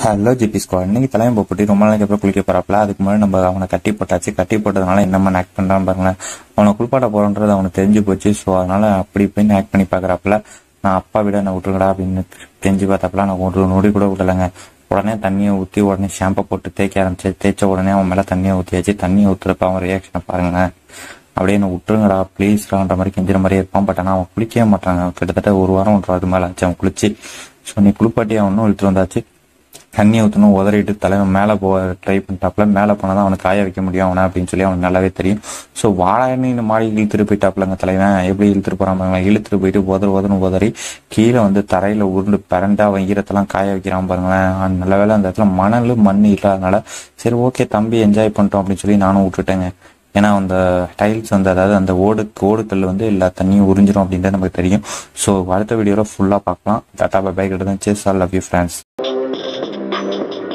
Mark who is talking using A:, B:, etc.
A: hello GB squad இன்னைக்கு தலைமை போட்டு ரொம்ப நாளைக்கு அப்புறம் குளிக்க போறாப்ல அதுக்கு முன்னாடி நம்ம அவனை கட்டி போட்டாச்சு கட்டி போட்டதுனால என்னமா ஆக்ட் பண்றான்னு பாருங்களேன் அவனை குளிப்பாட்ட போறன்றது அவனுக்கு தெரிஞ்சு போச்சு ஸோ அதனால அப்படி இப்படின்னு ஆக்ட் பண்ணி பாக்குறாப்புல நான் அப்பா விட என்ன விட்டுருக்கடா அப்படின்னு தெரிஞ்சு பார்த்தாப்புல நான் ஒரு நொடி கூட விடலைங்க உடனே தண்ணியை ஊற்றி உடனே ஷாம்பை போட்டு தேய்க்க ஆரம்பிச்சு தேய்ச்ச உடனே அவன் மேலே தண்ணியை ஊற்றியாச்சு தண்ணியை ஊற்றுறப்ப அவன் ரியாக்ஷனை பாருங்களேன் அப்படியே என்ன விட்டுருங்கடா ப்ளீஸ்டான்ற மாதிரி கெஞ்சுற மாதிரியே இருப்பான் பட் ஆனால் அவன் குளிக்கவே மாட்டாங்க கிட்டத்தட்ட ஒரு வாரம் ஒன்றரை அது மேலே ஆச்சு அவன் குளிச்சு ஸோ நீ குளிப்பாட்டி அவனும் இழுத்துட்டு வந்தாச்சு தண்ணி ஊற்றணும் உதறிட்டு தலைவன் மேலே போக ட்ரை பண்ணிட்டாப்புல மேலே போனால் தான் அவனை காய வைக்க முடியும் அவனை அப்படின்னு சொல்லி அவனுக்கு நல்லாவே தெரியும் ஸோ வாழன்னு இந்த மாதிரி இழுத்துட்டு போயிட்டாப்புலங்க தலைவன் எப்படி இழுத்துட்டு போறான் இழுத்துட்டு போயிட்டு உதறு உதறு உதறி கீழே வந்து தரையில உருண்டு பிறண்டு அவன் ஈரத்தெல்லாம் காய வைக்கிறான் பாருங்களேன் நல்ல வேலை அந்த இடத்துல மணல் மண் இல்லாதனால சரி ஓகே தம்பி என்ஜாய் பண்ணிட்டோம் அப்படின்னு சொல்லி நானும் விட்டுட்டேங்க ஏன்னா அந்த டைல்ஸ் வந்து அதாவது அந்த ஓடு ஓடுக்கல் வந்து எல்லா தண்ணியும் உறிஞ்சிரும் அப்படின்றது நமக்கு தெரியும் ஸோ அடுத்த வீடியோவில் ஃபுல்லாக பார்க்கலாம் டாட்டா பை பை கிட்ட தான் சேஸ் ஆல் லவ் யூ ஃப்ரெண்ட்ஸ்